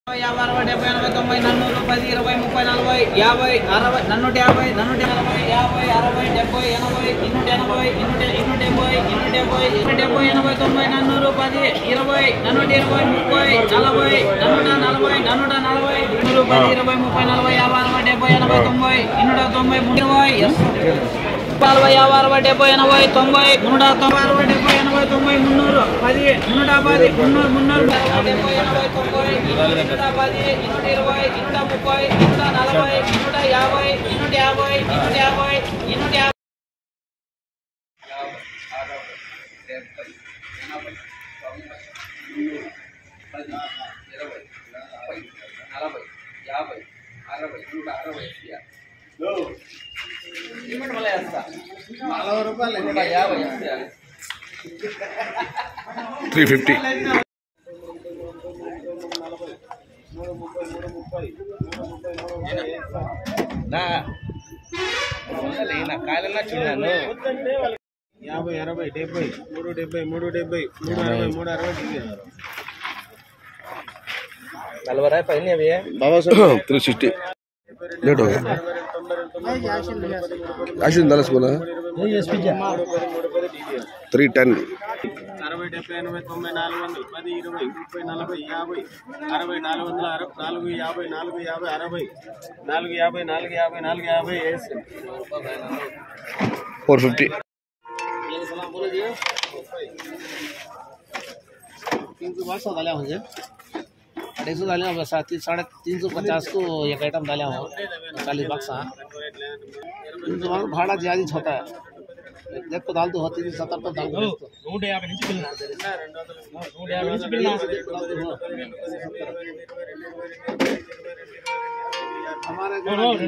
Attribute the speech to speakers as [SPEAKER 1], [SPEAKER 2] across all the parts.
[SPEAKER 1] యాభై అరవై డెబ్బై ఎనభై తొంభై నన్నూరు పది ఇరవై ముప్పై నలభై యాభై అరవై నన్నూట యాభై నన్నూట నలభై యాభై అరవై డెబ్బై ఎనభై ఇన్నూట ఎనభై ఇన్నూట ఇన్నూట డెబ్బై ఇన్నూట డెబ్బై ఇన్నూట డెబ్బై ఎనభై తొంభై నన్నూరు పది ఇరవై నన్నూట ఇరవై ముప్పై నలభై నన్నూట నలభై నన్నూట నలభై నూరు పది ఇరవై ముప్పై నలభై యాభై అరవై డెబ్బై ఎనభై తొంభై ఇన్నూట తొంభై ఇరవై ఎస్ నలభై యాభై అరవై డెబ్బై ఎనభై తొంభై నూట తొంభై అరవై డెబ్బై ఎనభై తొంభై మున్నూరు పది నూట పది మున్నూరు మున్నూరు డెబ్బై ఎనభై తొంభై నూట పది నూట ఇరవై నూట ముప్పై నూట నలభై నూట యాభై నూట యాభై నూట యాభై నూట యాభై నలభై యాభై అరవై నూట అరవై లిమిట్ మళ్ళీ వేస్తా నలభై రూపాయలు నూట యాభై వేసేయాలి
[SPEAKER 2] త్రీ ఫిఫ్టీ
[SPEAKER 1] నా కాయలన్నా చూడాను
[SPEAKER 3] యాభై అరవై డెబ్బై మూడు డెబ్బై మూడు డెబ్బై మూడు అరవై మూడు అరవై
[SPEAKER 1] నలభై రూపాయలు పైన అవి
[SPEAKER 2] త్రీ సిక్స్టీ లేట్ हो गया యాక్షన్ దళస్ बोला త్రీ టెన్
[SPEAKER 3] అరవై డెబ్బై ఎనభై తొంభై నాలుగు వందలు పది ఇరవై ముప్పై నలభై యాభై అరవై నాలుగు వందల అరవై నాలుగు యాభై నాలుగు యాభై అరవై నాలుగు యాభై నాలుగు యాభై నాలుగు యాభై వేసి
[SPEAKER 2] फोर फिफ्टी
[SPEAKER 4] तीन सौ बासठ डाला मुझे अढ़ाई सौ डाले बस तीन साढ़े तीन सौ पचास को एक आइटम डाला हूँ चालीस बक्स हाँ तीन सौ बासठ भाड़ा ज्यादा होता है देख को डाल दो हो तीन सौ सत्तर तो डाल दो
[SPEAKER 3] నూట యాభై నుంచి పిల్లలు నూట యాభై నుంచి
[SPEAKER 4] हमारे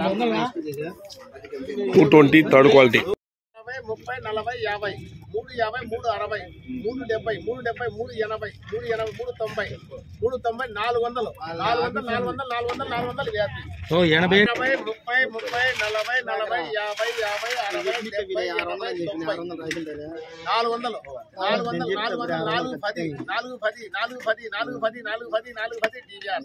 [SPEAKER 2] టూ ట్వంటీ థర్డ్ క్వాలిటీ
[SPEAKER 4] యాభై ముప్పై నలభై యాభై మూడు యాభై మూడు అరవై మూడు డెబ్బై మూడు డెబ్బై మూడు ఎనభై మూడు ఎనభై మూడు తొంభై మూడు తొంభై నాలుగు వందలు నాలుగు వందలు నాలుగు వందలు నాలుగు వందలు నాలుగు వందలు యాభై
[SPEAKER 3] ఎనభై
[SPEAKER 4] ఎనభై ముప్పై ముప్పై నలభై నలభై యాభై యాభై అరవై డెబ్బై ఎనభై తొంభై నాలుగు వందలు నాలుగు వందలు నాలుగు వందలు నాలుగు పది నాలుగు పది నాలుగు పది నాలుగు పది నాలుగు పది నాలుగు పది డివిఆర్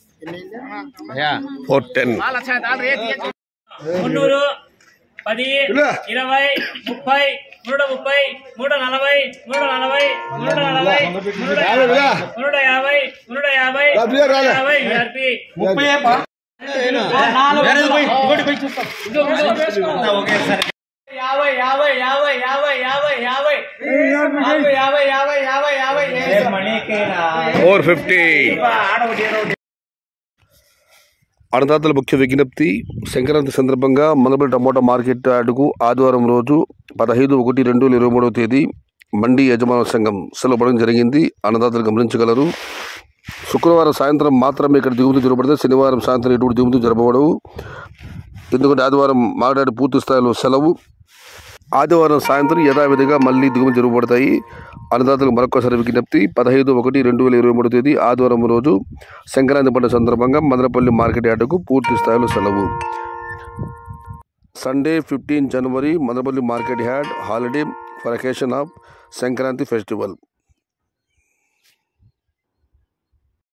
[SPEAKER 2] ఫోర్ టెన్
[SPEAKER 4] మాల్ అచ్చా దాల్ రేట్ ये
[SPEAKER 5] మున్నూరు పది ఇరవై ముప్పై నూట ముప్పై నూట నలభై నూట నలభై నూట నలభై నూట యాభై నూట యాభై నూట యాభై యాభై ఆర్పి యాభై యాభై యాభై యాభై యాభై యాభై యాభై యాభై యాభై యాభై యాభై
[SPEAKER 2] ఫోర్ ఫిఫ్టీ అన్నదాతల ముఖ్య విజ్ఞప్తి సంక్రాంతి సందర్భంగా మనబడి టమోటా మార్కెట్ యార్డుకు ఆదివారం రోజు పదహైదు ఒకటి రెండు వేల ఇరవై మూడవ తేదీ మండి యజమాన సంఘం సెలవుపడడం జరిగింది అన్నదాతలు గమనించగలరు శుక్రవారం సాయంత్రం మాత్రమే ఇక్కడ దిగుమతి జరపడితే శనివారం సాయంత్రం ఎటువంటి దిగుమతి జరపబడవు ఎందుకంటే ఆదివారం మాట్లాడి పూర్తి స్థాయిలో సెలవు ఆదివారం సాయంత్రం యథావిధిగా మళ్ళీ దిగుమతి జరగబడతాయి అన్నదాతలకు మరొకసారి విజ్ఞప్తి పదహైదు ఒకటి రెండు వేల ఇరవై మూడు తేదీ ఆదివారం రోజు సంక్రాంతి పండుగ సందర్భంగా మదనపల్లి మార్కెట్ యార్డుకు పూర్తి స్థాయిలో సెలవు Sunday fifteen January Madanapalle market yard holiday for occasion of Sankranti festival